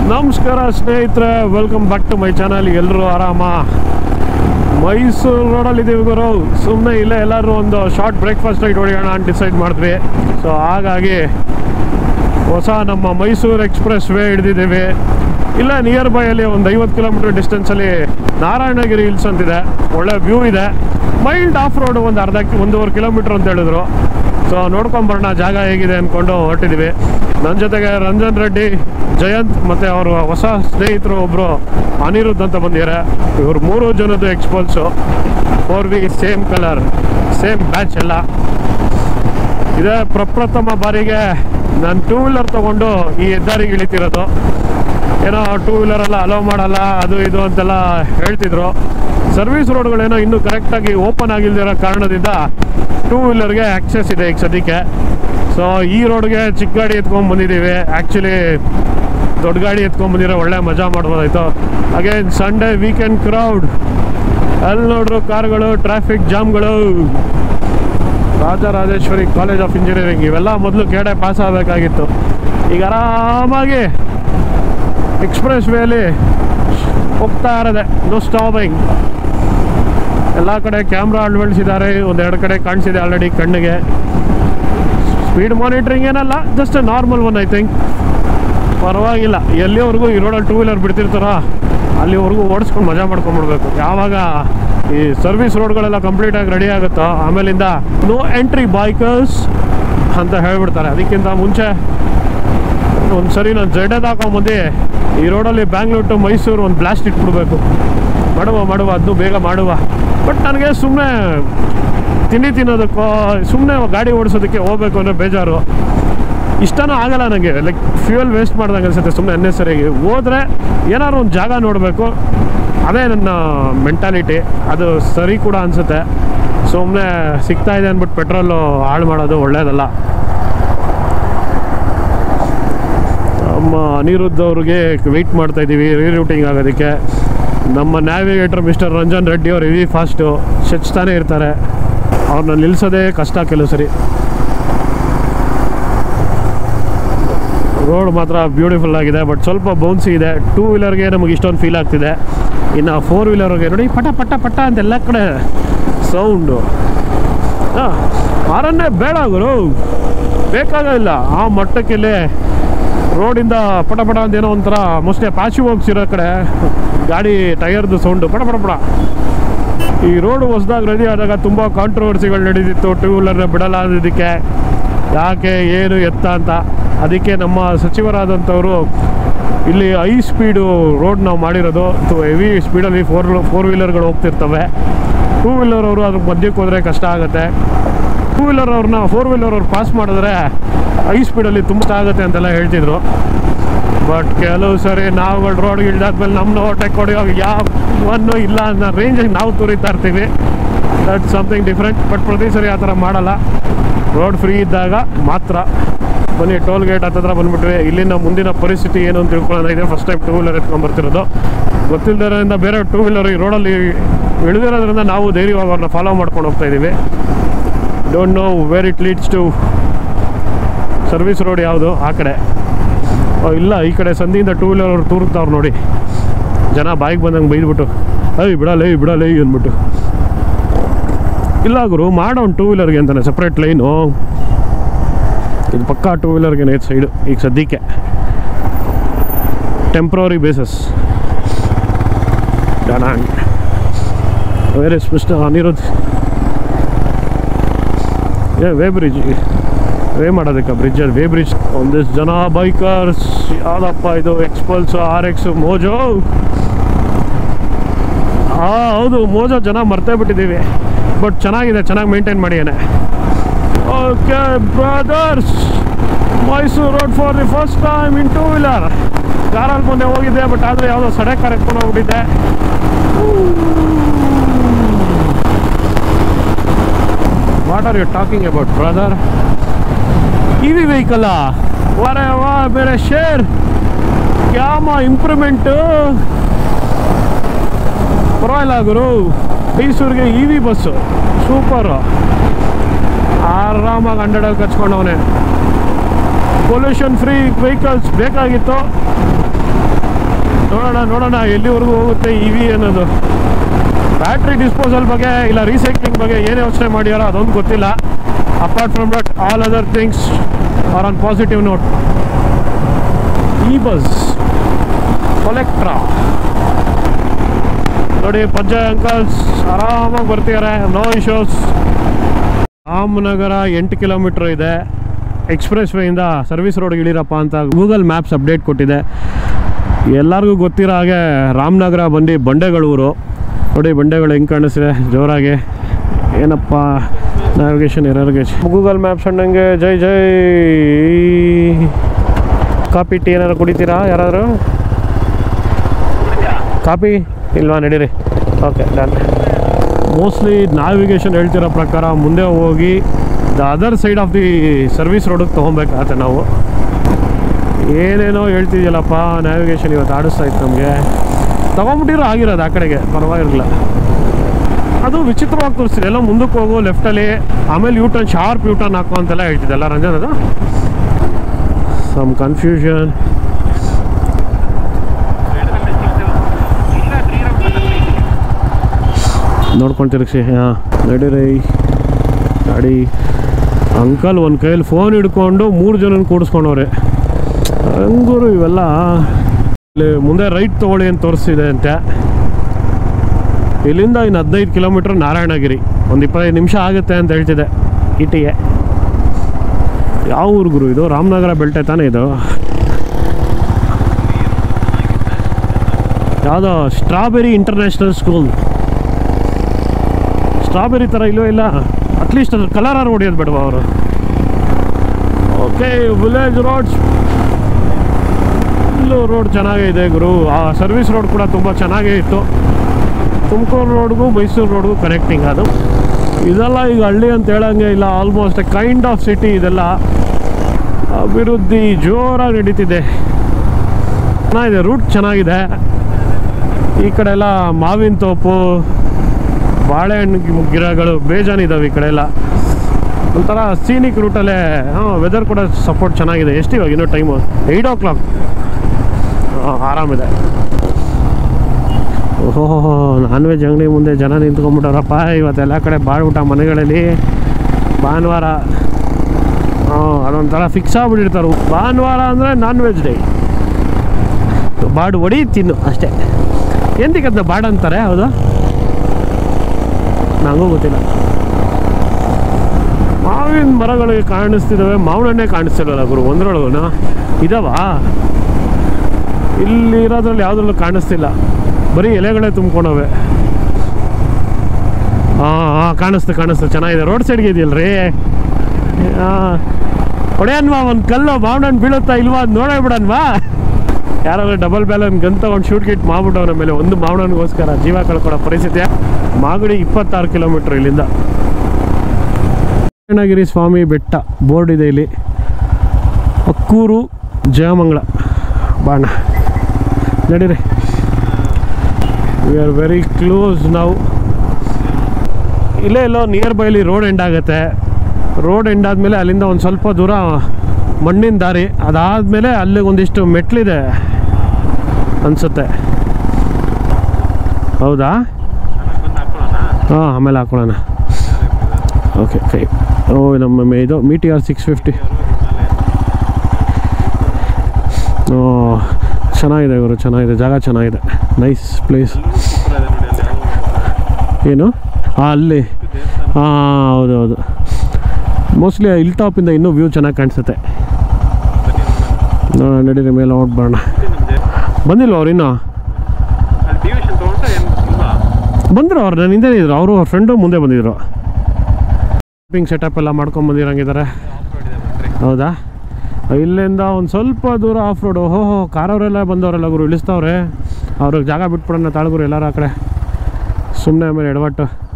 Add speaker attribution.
Speaker 1: ನಮಸ್ಕಾರ ಸ್ನೇಹಿತರೆ welcome back to my channel ಎಲ್ಲರೂ ಆರಾಮ ಮೈಸೂರು ರೋಡಲ್ಲಿ ಇದ್ದೀವಿ ಗುರು ಸುಮ್ಮನೆ ಇಲ್ಲೇ ಎಲ್ಲರೂ ಒಂದು ಶಾರ್ಟ್ ಬ್ರೇಕ್ಫಾಸ್ಟ್ ರೈಟ್ ಹೊಡೆಯೋಣ ಅಂತ ಡಿಸೈಡ್ ಮಾಡಿದ್ವಿ ಸೊ ಹಾಗಾಗಿ ಹೊಸ ನಮ್ಮ ಮೈಸೂರು ಎಕ್ಸ್ಪ್ರೆಸ್ ವೇ ಹಿಡಿದಿದ್ದೀವಿ ಇಲ್ಲ ನಿಯರ್ ಬೈ ಅಲ್ಲಿ ಒಂದು ಐವತ್ತು ಕಿಲೋಮೀಟರ್ ಡಿಸ್ಟೆನ್ಸಲ್ಲಿ ನಾರಾಯಣಗಿರಿ ಹಿಲ್ಸ್ ಅಂತಿದೆ ಒಳ್ಳೆ ವ್ಯೂ ಇದೆ ಮೈಲ್ಡ್ ಆಫ್ ರೋಡ್ ಒಂದು ಅರ್ಧ ಕಿ- ಒಂದೂವರೆ ಕಿಲೋಮೀಟರ್ ಅಂತ ಹೇಳಿದ್ರು ಸೊ ನೋಡ್ಕೊಂಬರೋಣ ಜಾಗ ಹೇಗಿದೆ ಅಂದ್ಕೊಂಡು ಹೊರಟಿದ್ದೀವಿ ನನ್ನ ಜೊತೆಗೆ ರಂಜನ್ ರೆಡ್ಡಿ ಜಯಂತ್ ಮತ್ತು ಅವರು ಹೊಸ ಸ್ನೇಹಿತರು ಒಬ್ಬರು ಅನಿರುದ್ಧ್ ಅಂತ ಬಂದಿದ್ದಾರೆ ಇವರು ಮೂರು ಜನದ್ದು ಎಕ್ಸ್ಪಲ್ಸು four V same colour same batch ಎಲ್ಲ ಇದೇ ಪ್ರಪ್ರಥಮ ಬಾರಿಗೆ ನಾನು ಟೂ ವೀಲರ್ ತಗೊಂಡು ಈ ಹೆದ್ದಾರಿಗೆ ಇಳಿತಿರೋದು ಏನೋ ಟೂ ವೀಲರ್ ಎಲ್ಲ ಅಲೋ ಮಾಡಲ್ಲ ಅದು ಇದು ಅಂತೆಲ್ಲ ಹೇಳ್ತಿದ್ರು ಸರ್ವಿಸ್ ರೋಡ್ಗಳೇನೋ ಇನ್ನೂ ಕರೆಕ್ಟಾಗಿ ಓಪನ್ ಆಗಿಲ್ದಿರೋ ಕಾರಣದಿಂದ ಟೂ ವೀಲರ್ಗೆ ಆಕ್ಸೆಸ್ ಇದೆ ಈಗ ಸದ್ಯಕ್ಕೆ ಸೊ ಈ ರೋಡ್ಗೆ ಚಿಕ್ಕ ಗಾಡಿ ಎತ್ಕೊಂಡ್ ಬಂದಿದ್ದೀವಿ ಆ್ಯಕ್ಚುಲಿ ದೊಡ್ಡ ಗಾಡಿ ಎತ್ಕೊಂಡ್ ಬಂದಿರೋ ಒಳ್ಳೆ ಮಜಾ ಮಾಡ್ಬೋದಾಯ್ತು ಅಗೇನ್ ಸಂಡೇ ವೀಕೆಂಡ್ ಕ್ರೌಡ್ ಅಲ್ಲಿ ನೋಡ್ರು ಕಾರ್ಗಳು ಟ್ರಾಫಿಕ್ ಜಾಮ್ಗಳು ರಾಜರಾಜೇಶ್ವರಿ ಕಾಲೇಜ್ ಆಫ್ ಇಂಜಿನಿಯರಿಂಗ್ ಇವೆಲ್ಲ ಮೊದಲು ಕೆಡೆ ಪಾಸ್ ಆಗಬೇಕಾಗಿತ್ತು ಈಗ ಆರಾಮಾಗಿ ಎಕ್ಸ್ಪ್ರೆಸ್ ವೇಲಿ ಹೋಗ್ತಾ ಇರೋದೆ ನೋ ಸ್ಟಾಪಿಂಗ್ ಎಲ್ಲ ಕಡೆ ಕ್ಯಾಮ್ರಾ ಅಳವಡಿಸಿದ್ದಾರೆ ಒಂದೆರಡು ಕಡೆ ಕಾಣಿಸಿದೆ ಆಲ್ರೆಡಿ ಕಣ್ಣಿಗೆ ಸ್ಪೀಡ್ ಮಾನಿಟ್ರಿಂಗ್ ಏನಲ್ಲ just normal one I think ಪರವಾಗಿಲ್ಲ ಎಲ್ಲಿವರೆಗೂ ಈ ರೋಡಲ್ಲಿ ಟೂ ವೀಲರ್ ಬಿಡ್ತಿರ್ತಾರೋ ಅಲ್ಲಿವರೆಗೂ ಓಡಿಸ್ಕೊಂಡು ಮಜಾ ಮಾಡ್ಕೊಂಡ್ಬಿಡ್ಬೇಕು ಯಾವಾಗ ಈ ಸರ್ವಿಸ್ ರೋಡ್ಗಳೆಲ್ಲ ಕಂಪ್ಲೀಟಾಗಿ ರೆಡಿ ಆಗುತ್ತೋ ಆಮೇಲಿಂದ ನೋ ಎಂಟ್ರಿ ಬೈಕರ್ಸ್ ಅಂತ ಹೇಳ್ಬಿಡ್ತಾರೆ ಅದಕ್ಕಿಂತ ಮುಂಚೆ ಒಂದು ಸರಿ ನಾನು ಜೆಡ್ ಹಾಕೊಂಬಂದು ಈ ರೋಡಲ್ಲಿ ಬ್ಯಾಂಗ್ಳೂರ್ ಟು ಮೈಸೂರು ಒಂದು ಬ್ಲಾಸ್ಟ್ ಇಟ್ಬಿಡ್ಬೇಕು ಮಾಡುವ ಮಾಡುವ ಅದನ್ನು ಬೇಗ ಮಾಡುವ ಬಟ್ ನನಗೆ ಸುಮ್ಮನೆ ತಿಂಡಿ ತಿನ್ನೋದಕ್ಕೋ ಸುಮ್ಮನೆ ಗಾಡಿ ಓಡಿಸೋದಕ್ಕೆ ಹೋಗ್ಬೇಕು ಅನ್ನೋ ಬೇಜಾರು ಇಷ್ಟನೂ ಆಗಲ್ಲ ನನಗೆ ಲೈಕ್ ಫ್ಯೂಯಲ್ ವೇಸ್ಟ್ ಮಾಡ್ದಂಗೆ ಅನ್ಸುತ್ತೆ ಸುಮ್ಮನೆ ಅನ್ನೆಸರಿಯಾಗಿ ಹೋದ್ರೆ ಏನಾದ್ರು ಒಂದು ಜಾಗ ನೋಡಬೇಕು ಅದೇ ನನ್ನ ಮೆಂಟಾಲಿಟಿ ಅದು ಸರಿ ಕೂಡ ಅನಿಸುತ್ತೆ ಸುಮ್ಮನೆ ಸಿಗ್ತಾ ಇದೆ ಅಂದ್ಬಿಟ್ಟು ಪೆಟ್ರೋಲು ಹಾಳು ಮಾಡೋದು ಒಳ್ಳೇದಲ್ಲ ನಮ್ಮ ಅನಿರುದ್ಧ ಅವ್ರಿಗೆ ವೆಯ್ಟ್ ಮಾಡ್ತಾ ಇದ್ದೀವಿ ರೀರೂಟಿಂಗ್ ಆಗೋದಕ್ಕೆ ನಮ್ಮ ನ್ಯಾವಿಗೇಟರ್ ಮಿಸ್ಟರ್ ರಂಜನ್ ರೆಡ್ಡಿ ಅವ್ರು ಹೆವಿ ಫಾಸ್ಟು ಚೆಚ್ತಾನೆ ಇರ್ತಾರೆ ಅವ್ರನ್ನ ನಿಲ್ಲಿಸೋದೇ ಕಷ್ಟ ಕೆಲವು ಸರಿ ರೋಡ್ ಮಾತ್ರ ಬ್ಯೂಟಿಫುಲ್ ಆಗಿದೆ ಬಟ್ ಸ್ವಲ್ಪ ಬೌನ್ಸಿ ಇದೆ ಟೂ ವೀಲರ್ಗೆ ನಮಗೆ ಇಷ್ಟೊಂದು ಫೀಲ್ ಆಗ್ತಿದೆ ಇನ್ನು ಫೋರ್ ವೀಲರ್ಗೆ ನೋಡಿ ಪಟ ಪಟ ಪಟ ಅಂತ ಎಲ್ಲ ಕಡೆ ಸೌಂಡು ಹಾಂ ಆರನ್ನೇ ಬೇಡ ಗುರು ಬೇಕಾಗಿಲ್ಲ ಆ ಮಟ್ಟಕ್ಕೆಲ್ಲೇ ರೋಡಿಂದ ಪಟ ಪಟ ಅಂತ ಏನೋ ಒಂಥರ ಮೋಸ್ಟ್ಲಿ ಪ್ಯಾಚಿ ಹೋಗ್ಸಿರೋ ಕಡೆ ಗಾಡಿ ಟೈರ್ದು ಸೌಂಡು ಪಟ ಪಟ ಪಟ ಈ ರೋಡ್ ಹೊಸದಾಗಿ ರೆಡಿ ಆದಾಗ ತುಂಬ ಕಾಂಟ್ರವರ್ಸಿಗಳು ನಡೀತಿತ್ತು ಟೂ ವೀಲರ್ನ ಬಿಡಲ್ಲ ಅನ್ನೋದಕ್ಕೆ ಯಾಕೆ ಏನು ಎತ್ತ ಅಂತ ಅದಕ್ಕೆ ನಮ್ಮ ಸಚಿವರಾದಂಥವರು ಇಲ್ಲಿ ಹೈ ಸ್ಪೀಡು ರೋಡ್ ನಾವು ಮಾಡಿರೋದು ಹೆವಿ ಸ್ಪೀಡಲ್ಲಿ ಫೋರ್ ಫೋರ್ ವೀಲರ್ಗಳು ಹೋಗ್ತಿರ್ತವೆ ಟೂ ವೀಲರ್ ಅವರು ಅದ್ರ ಮಧ್ಯಕ್ಕೆ ಹೋದರೆ ಕಷ್ಟ ಆಗುತ್ತೆ ಟೂ ವೀಲರ್ ಅವ್ರನ್ನ ಫೋರ್ ವೀಲರ್ ಅವ್ರು ಪಾಸ್ ಮಾಡಿದ್ರೆ ಹೈ ಸ್ಪೀಡಲ್ಲಿ ತುಂಬ ಕಷ್ಟ ಆಗುತ್ತೆ ಅಂತೆಲ್ಲ ಹೇಳ್ತಿದ್ರು ಬಟ್ ಕೆಲವು ಸರಿ ನಾವುಗಳು ರೋಡ್ಗೆ ಇಳಿದಾದ್ಮೇಲೆ ನಮ್ಮನ್ನ ಓಟೆಕ್ ಹೊಡೆಯೋ ಯಾವ ಒನ್ನು ಇಲ್ಲ ಅನ್ನೋ ರೇಂಜಿಗೆ ನಾವು ತೋರಿತಾ ಇರ್ತೀವಿ ದಟ್ ಸಮಥಿಂಗ್ ಡಿಫ್ರೆಂಟ್ ಬಟ್ ಪ್ರತಿ ಸರಿ ಆ ಥರ ಮಾಡಲ್ಲ ರೋಡ್ ಫ್ರೀ ಇದ್ದಾಗ ಮಾತ್ರ ಬನ್ನಿ ಟೋಲ್ ಗೇಟ್ ಹತ್ತಿರ ಬಂದ್ಬಿಟ್ವಿ ಇಲ್ಲಿನ ಮುಂದಿನ ಪರಿಸ್ಥಿತಿ ಏನು ಅಂತ ತಿಳ್ಕೊಳ್ಳೋಣ ಇದೆ ಫಸ್ಟ್ ಟೈಮ್ ಟೂ ವೀಲರ್ ಎತ್ಕೊಂಡ್ಬರ್ತಿರೋದು ಗೊತ್ತಿಲ್ಲದರಿಂದ ಬೇರೆ ಟೂ ವೀಲರ್ ಈ ರೋಡಲ್ಲಿ ಇಳಿದಿರೋದ್ರಿಂದ ನಾವು ಧೈರ್ಯವಾಗಿ ಅವ್ರನ್ನ ಫಾಲೋ ಮಾಡ್ಕೊಂಡು ಹೋಗ್ತಾ ಇದ್ದೀವಿ don't know where it leads to service road ಯಾವುದು ಆ ಕಡೆ ಓ ಇಲ್ಲ ಈ ಕಡೆ ಸಂಧಿಯಿಂದ ಟೂ ವೀಲರ್ ಅವ್ರು ತೂರ್ತಾವ್ರು ನೋಡಿ ಜನ ಬಾಯಿಗೆ ಬಂದಂಗೆ ಬೈದ್ಬಿಟ್ಟು ಏಯ್ ಬಿಡಲ್ಲ ಏಯ್ ಬಿಡಲ್ಲ ಏಯ್ ಅಂದ್ಬಿಟ್ಟು ಇಲ್ಲ ಗುರು ಮಾಡೋಣ ಟೂ ವೀಲರ್ಗೆ ಅಂತಾನೆ ಸಪ್ರೇಟ್ ಲೈನು ಇದು ಪಕ್ಕಾ ಟೂ ವೀಲರ್ಗೆ ಐತೆ ಸೈಡು ಈಗ ಸದ್ಯಕ್ಕೆ ಟೆಂಪ್ರವರಿ ಬೇಸಸ್ ಡನಾಂಗ್ where is mister Aniruddh a way bridge way ಮಾಡೋದಕ್ಕೆ ಬ್ರಿಡ್ಜಲ್ಲಿ ವೇ ಬ್ರಿಡ್ಜ್ ಒಂದಿಷ್ಟು ಜನ ಬೈಕರ್ಸ್ ಯಾವುದಪ್ಪ ಇದು ಎಕ್ಸ್ಪಲ್ಸ್ ಆರ್ ಎಕ್ಸ್ ಮೋಜೋ ಹಾಂ ಹೌದು ಮೋಜೋ ಜನ ಮರ್ತೇ ಬಿಟ್ಟಿದ್ದೀವಿ ಬಟ್ ಚೆನ್ನಾಗಿದೆ ಚೆನ್ನಾಗಿ ಮೇಂಟೈನ್ ಮಾಡಿಯಾನೆ okay brothers Mysuru road for the first time in two wheeler ಕಾರಲ್ಲಿ ಮುಂದೆ ಹೋಗಿದ್ದೆ ಬಟ್ ಆದರೆ ಯಾವುದೋ ಸಡೆ ಕರೆಕ್ಕೊಂಡು ಹೋಗ್ಬಿಟ್ಟಿದ್ದೆ what are you talking about brother E V vehicle ವರೆ ವಾ ಬೇರೆ ಶೇರ್ ಕ್ಯಾಮ ಇಂಪ್ರೂವ್ಮೆಂಟು ಪರವಾಗಿಲ್ಲ ಗುರು ಮೈಸೂರಿಗೆ ಇ ವಿ ಬಸ್ಸು ಸೂಪರು ಆರಾಮಾಗಿ ಹಂಡ್ರೆಡಲ್ಲಿ ಕಚ್ಕೊಂಡವನೆ ಪೊಲ್ಯೂಷನ್ ಫ್ರೀ ವೆಹಿಕಲ್ಸ್ ಬೇಕಾಗಿತ್ತು ನೋಡೋಣ ನೋಡೋಣ ಎಲ್ಲಿವರೆಗೂ ಹೋಗುತ್ತೆ ಇ ವಿ ಅನ್ನೋದು ಬ್ಯಾಟ್ರಿ ಡಿಸ್ಪೋಸಲ್ ಬಗ್ಗೆ ಇಲ್ಲ ರೀಸೈಕ್ಲಿಂಗ್ ಬಗ್ಗೆ ಏನು ಯೋಚನೆ ಮಾಡ್ಯಾರೋ ಅದೊಂದು ಗೊತ್ತಿಲ್ಲ apart from that all other things are on positive note E bus ಕೊಲೆಕ್ಟ್ರಾ ನೋಡಿ ಪಜ್ಜ ಅಂಕಲ್ಸ್ ಆರಾಮಾಗಿ ಬರ್ತಿದ್ದಾರೆ ನೋ ಇಶ್ಯೂಸ್ ರಾಮನಗರ ಎಂಟು ಕಿಲೋಮೀಟ್ರ್ ಇದೆ ಎಕ್ಸ್ಪ್ರೆಸ್ ವೇಯಿಂದ ಸರ್ವಿಸ್ ರೋಡ್ಗೆ ಇಳಿರಪ್ಪ ಅಂತ ಗೂಗಲ್ ಮ್ಯಾಪ್ಸ್ ಅಪ್ಡೇಟ್ ಕೊಟ್ಟಿದೆ ಎಲ್ಲರಿಗೂ ಗೊತ್ತಿರೋ ಹಾಗೆ ರಾಮನಗರ ಬಂದು ಬಂಡೆಗಳೂರು ನೋಡಿ ಬಂಡೆಗಳು ಹೆಂಗೆ ಕಾಣಿಸ್ತಿದೆ ಜೋರಾಗಿ ಏನಪ್ಪ ನ್ಯಾವಿಗೇಷನ್ ಎರರ್ಗೆ ಗೂಗಲ್ ಮ್ಯಾಪ್ಸ್ ಅಣ್ಣಂಗೆ ಜೈ ಜೈ ಕಾಫಿ ಟೀ ಏನಾದ್ರು ಕುಡಿತೀರಾ ಯಾರಾದರೂ ಕಾಪಿ ಇಲ್ವಾ ನಡೀರಿ ಓಕೆ ಡನ್ ಮೋಸ್ಟ್ಲಿ ನ್ಯಾವಿಗೇಷನ್ ಹೇಳ್ತಿರೋ ಪ್ರಕಾರ ಮುಂದೆ ಹೋಗಿ the other side of the service ರೋಡಿಗೆ ತೊಗೊಬೇಕಾಗತ್ತೆ ನಾವು ಏನೇನೋ ಹೇಳ್ತಿದ್ಯಲ್ಲಪ್ಪ ನ್ಯಾವಿಗೇಷನ್ ಇವತ್ತು ಆಡಿಸ್ತಾ ಇತ್ತು ನಮಗೆ ತೊಗೊಂಬಿಟ್ಟಿರೋ ಆಗಿರೋದು ಆ ಕಡೆಗೆ ಪರವಾಗಿರಲಿಲ್ಲ ಅದು ವಿಚಿತ್ರವಾಗಿ ತೋರಿಸ್ತಿದೆ ಎಲ್ಲ ಮುಂದಕ್ಕೆ ಹೋಗು ಲೆಫ್ಟಲ್ಲಿ ಆಮೇಲೆ U turn sharp U turn ಹಾಕೋ ಅಂತೆಲ್ಲ ಹೇಳ್ತಿದ್ದೆಲ್ಲ ರಂಜನ್ ಅದು ಸಮ್ ಕನ್ಫ್ಯೂಷನ್ ನೋಡ್ಕೊಂಡು ತಿರುಗಿಸಿ ಹಾಂ ನಡೀರಿ ಗಾಡಿ ಅಂಕಲ್ ಒಂದು ಕೈಯಲ್ಲಿ ಫೋನ್ ಹಿಡ್ಕೊಂಡು ಮೂರು ಜನನ ಕೂಡಿಸ್ಕೊಂಡವ್ರೆ ಹಂಗೂರು ಇವೆಲ್ಲ ಇಲ್ಲಿ ಮುಂದೆ ರೈಟ್ ತೊಗೊಳ್ಳಿ ಅಂತ ತೋರಿಸ್ತಿದೆ ಅಂತೆ ಇಲ್ಲಿಂದ ಇನ್ನು ಹದಿನೈದು ಕಿಲೋಮೀಟ್ರ್ ನಾರಾಯಣಗಿರಿ ಒಂದು ಇಪ್ಪತ್ತೈದು ನಿಮಿಷ ಆಗುತ್ತೆ ಅಂತ ಹೇಳ್ತಿದೆ ಇಟಿಗೆ ಯಾವ ಊರು ಗುರು ಇದು ರಾಮನಗರ ಬೆಲ್ಟೆ ತಾನೇ ಇದು ಯಾವುದೋ ಸ್ಟ್ರಾಬೆರಿ ಇಂಟರ್ನ್ಯಾಷನಲ್ ಸ್ಕೂಲ್ ಸ್ಟ್ರಾಬೆರಿ ಥರ ಇಲ್ಲೋ ಇಲ್ಲ ಅಟ್ಲೀಸ್ಟ್ ಅದ್ರ ಕಲರ್ ಹೊಡಿಯೋದು ಬೇಡವಾ ಅವರು ಓಕೆ ವಿಲೇಜ್ ರೋಡ್ಸ್ ಇಲ್ಲೂ ರೋಡ್ ಚೆನ್ನಾಗಿದೆ ಗುರು ಆ ಸರ್ವಿಸ್ ರೋಡ್ ಕೂಡ ತುಂಬ ಚೆನ್ನಾಗೇ ಇತ್ತು ತುಮಕೂರು ರೋಡ್ಗೂ ಮೈಸೂರು ರೋಡ್ಗೂ ಕನೆಕ್ಟಿಂಗ್ ಅದು ಇದೆಲ್ಲ ಈಗ ಹಳ್ಳಿ ಅಂತ ಹೇಳಂಗೆ ಇಲ್ಲ ಆಲ್ಮೋಸ್ಟ್ ಕೈಂಡ್ ಆಫ್ ಸಿಟಿ ಇದೆಲ್ಲ ಅಭಿವೃದ್ಧಿ ಜೋರಾಗಿ ನಡೀತಿದೆ ಚೆನ್ನಾಗಿದೆ ರೂಟ್ ಚೆನ್ನಾಗಿದೆ ಈ ಕಡೆ ಎಲ್ಲ ಮಾವಿನ ತೋಪು ಬಾಳೆಹಣ್ಣು ಗಿ- ಗಿಡಗಳು ಬೇಜಾನಿದ್ದಾವೆ ಈ ಕಡೆ ಎಲ್ಲ ಒಂಥರ ಸೀನಿಕ್ ರೂಟಲ್ಲೇ ಹಾಂ ವೆದರ್ ಕೂಡ ಸಪೋರ್ಟ್ ಚೆನ್ನಾಗಿದೆ ಎಷ್ಟು ಇವಾಗ ಇನ್ನೂ ಟೈಮು ಏಯ್ಟ್ ಓ ಕ್ಲಾಕ್ ಆರಾಮಿದೆ ಓಹೋ ನಾನ್ ವೆಜ್ ಅಂಗಡಿ ಮುಂದೆ ಜನ ನಿಂತ್ಕೊಂಡ್ಬಿಟ್ಟವ್ರಪ್ಪ ಇವತ್ತೆಲ್ಲ ಕಡೆ ಬಾಳ್ಬಿಟ್ಟ ಮನೆಗಳಲ್ಲಿ ಭಾನುವಾರ ಹಾಂ ಅದೊಂಥರ ಫಿಕ್ಸ್ ಆಗ್ಬಿಟ್ಟಿರ್ತಾರೆ ಭಾನುವಾರ ಅಂದರೆ ನಾನ್ ವೆಜ್ ಡೇ ಬಾಡು ಹೊಡಿ ತಿನ್ನು ಅಷ್ಟೇ ಎಂತಕ್ಕೆ ಅದನ್ನ ಬಾಡ ಅಂತಾರೆ ಹೌದು ನನಗೂ ಗೊತ್ತಿಲ್ಲ ಮಾವಿನ ಮರಗಳಿಗೆ ಕಾಣಿಸ್ತಿದ್ದಾವೆ ಮಾವಿನ ಹಣ್ಣೆ ಕಾಣಿಸ್ತಿಲ್ವಲ್ಲ ಗುರು ಒಂದ್ರೊಳಗೂ ಇದಾವಾ ಇಲ್ಲಿ ಇರೋದ್ರಲ್ಲಿ ಯಾವುದ್ರಲ್ಲೂ ಕಾಣಿಸ್ತಿಲ್ಲ ಬರೀ ಎಲೆಗಳೇ ತುಂಬ್ಕೊಂಡವೆ ಹಾಂ ಹಾಂ ಕಾಣಿಸ್ತು ಕಾಣಿಸ್ತು ಚೆನ್ನಾಗಿದೆ ರೋಡ್ ಸೈಡ್ಗೆ ಇದೆಯಲ್ರಿ ಹಾಂ ಹೊಡೆಯನ್ವಾ ಒಂದು ಕಲ್ಲು ಮಾವಿನ ಹಣ್ಣು ಬೀಳುತ್ತಾ ಇಲ್ವಾ ಅದು ನೋಡೇ ಬಿಡನ್ವಾ ಯಾರಾದ್ರೂ ಡಬಲ್ ಬ್ಯಾಲನ್ ಗನ್ ತಗೊಂಡು ಶೂಟ್ ಗಿಟ್ ಮಾಡ್ಬಿಟ್ಟವನ ಮೇಲೆ ಒಂದು ಮಾವಣ್ಣನಿಗೋಸ್ಕರ ಜೀವ ಕಳ್ಕೊಳ್ಳೋ ಪರಿಸ್ಥಿತಿ ಮಾಗಡಿ ಇಪ್ಪತ್ತಾರು ಕಿಲೋಮೀಟ್ರ್ ಇಲ್ಲಿಂದ ನಾರಾಯಣಗಿರಿ ಸ್ವಾಮಿ ಬೆಟ್ಟ ಬೋರ್ಡ್ ಇದೆ ಇಲ್ಲಿ ಅಕ್ಕೂರು ಜಯಮಂಗಳ ಬಾಣ ನಡೀರಿ ವಿ ಆರ್ ವೆರಿ ಕ್ಲೋಸ್ ನಾವು ಇಲ್ಲೇ ಎಲ್ಲೋ ನಿಯರ್ ಬೈಲಿ ರೋಡ್ ಎಂಡ್ ಆಗುತ್ತೆ ರೋಡ್ ಎಂಡ್ ಆದಮೇಲೆ ಅಲ್ಲಿಂದ ಒಂದು ಸ್ವಲ್ಪ ದೂರ ಮಣ್ಣಿನ ದಾರಿ ಅದಾದಮೇಲೆ ಅಲ್ಲಿ ಒಂದಿಷ್ಟು ಮೆಟ್ಲಿದೆ ಅನಿಸುತ್ತೆ ಹೌದಾ ಹಾಂ ಆಮೇಲೆ ಹಾಕೊಳ್ಳೋಣ ಓಕೆ ಕೈ ಓ ನಮ್ಮ ಮೇ- ಇದು ಮೀಟಿ ಆರ್ ಸಿಕ್ಸ್ ಫಿಫ್ಟಿ ಓ ಚೆನ್ನಾಗಿದೆ ಗುರು ಚೆನ್ನಾಗಿದೆ ಜಾಗ ಚೆನ್ನಾಗಿದೆ ನೈಸ್ ಪ್ಲೇಸ್ ಏನು ಹಾಂ ಅಲ್ಲಿ ಹಾಂ ಹೌದು ಹೌದು ಮೋಸ್ಟ್ಲಿ ಹಿಲ್ ಟಾಪಿಂದ ಇನ್ನೂ ವ್ಯೂ ಚೆನ್ನಾಗಿ ಕಾಣಿಸುತ್ತೆ ನೋಡೋಣ ನಡೀರಿ ಮೇಲೆ ಹೊಡ್ಬರೋಣ ಬಂದಿಲ್ವ ಅವ್ರು ಇನ್ನೂ ಬಂದರು ಅವ್ರು ನನ್ನ ಹಿಂದೆ ಇದ್ರು ಅವರು ಅವ್ರ ಫ್ರೆಂಡು ಮುಂದೆ ಬಂದಿದ್ರು ಶಾಪಿಂಗ್ ಸೆಟಪ್ ಎಲ್ಲ ಮಾಡ್ಕೊಂಡು ಬಂದಿರಂಗಿದ್ದಾರೆ ಹೌದಾ ಇಲ್ಲಿಂದ ಒಂದು ಸ್ವಲ್ಪ ದೂರ ಆಫ್ ರೋಡು ಓಹೋ ಕಾರವರೆಲ್ಲ ಬಂದವರೆಲ್ಲ ಗುರು ಇಳಿಸ್ತವ್ರೆ ಅವ್ರಿಗೆ ಜಾಗ ಬಿಟ್ಬಿಡೋಣ ತಾಳ್ಗುರು ಎಲ್ಲರೂ ಆ ಕಡೆ ಸುಮ್ಮನೆ ಆಮೇಲೆ ಎಡವಟ್ಟು